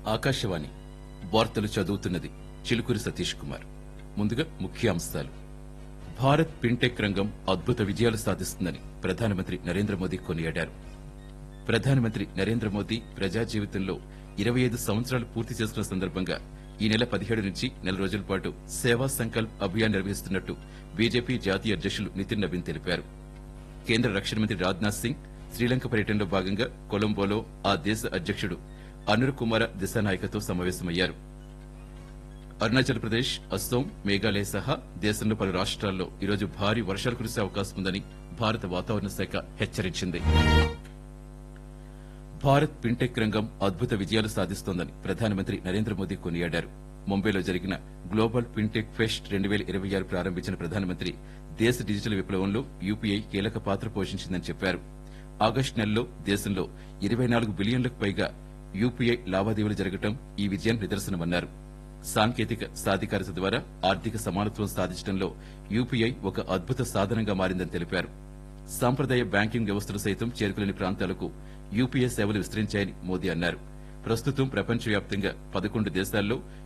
ఆకాశవాణి వార్తలు చదువుతున్నది చిలుకూరి సతీష్ కుమార్ ముందుగా ముఖ్యాంశాలు భారత్ ఫిన్టెక్ రంగం అద్భుత విజయాలు సాధిస్తుందని ప్రధానమంత్రి నరేంద్ర మోదీ కొనియాడారు ప్రధానమంత్రి నరేంద్ర మోదీ ప్రజా జీవితంలో ఇరవై ఐదు సంవత్సరాలు పూర్తి చేసుకున్న సందర్భంగా ఈ నెల పదిహేడు నుంచి నెల రోజుల పాటు సేవా సంకల్ప్ అభియాన్ నిర్వహిస్తున్నట్టు బీజేపీ జాతీయ అధ్యక్షులు నితిన్ నవీన్ తెలిపారు కేంద్ర రక్షణ మంత్రి రాజ్నాథ్ సింగ్ శ్రీలంక పర్యటనలో భాగంగా కొలంబోలో ఆ దేశ అధ్యక్షుడు అనుర్ కుమార దిశానాయకతో సమావేశమయ్యారు అరుణాచల్ ప్రదేశ్ అస్సోం మేఘాలయ సహా దేశంలో పలు రాష్ట్రాల్లో ఈరోజు భారీ వర్షాలు కురిసే అవకాశం ఉందని భారత వాతావరణ శాఖ హెచ్చరించింది భారత్ ఫిన్టెక్ రంగం అద్భుత విజయాలు సాధిస్తోందని ప్రధానమంత్రి నరేంద్ర మోదీ కొనియాడారు ముంబైలో జరిగిన గ్లోబల్ ఫిన్టెక్ ఫెస్ట్ రెండు వేల ఇరవై ఆరు ప్రారంభించిన ప్రధానమంత్రి దేశ డిజిటల్ విప్లవంలో యూపీఐ కీలక పాత్ర పోషించిందని చెప్పారు ఆగస్టు నెలలో దేశంలో ఇరవై నాలుగు బిలియన్లకు పైగా యూపీఐ లావాదేవీలు జరగడం ఈ విజయానికి నిదర్శనమన్నారు సాంకేతిక సాధికారత ద్వారా ఆర్థిక సమానత్వం సాధించడంలో యూపీఐ ఒక అద్భుత సాధనంగా మారిందని తెలిపారు సాంప్రదాయ బ్యాంకింగ్ వ్యవస్థలు సైతం చేరుకోలేని ప్రాంతాలకు యూపీఐ సేవలు విస్తరించాయని మోదీ అన్నారు ప్రస్తుతం ప్రపంచవ్యాప్తంగా పదకొండు దేశాల్లో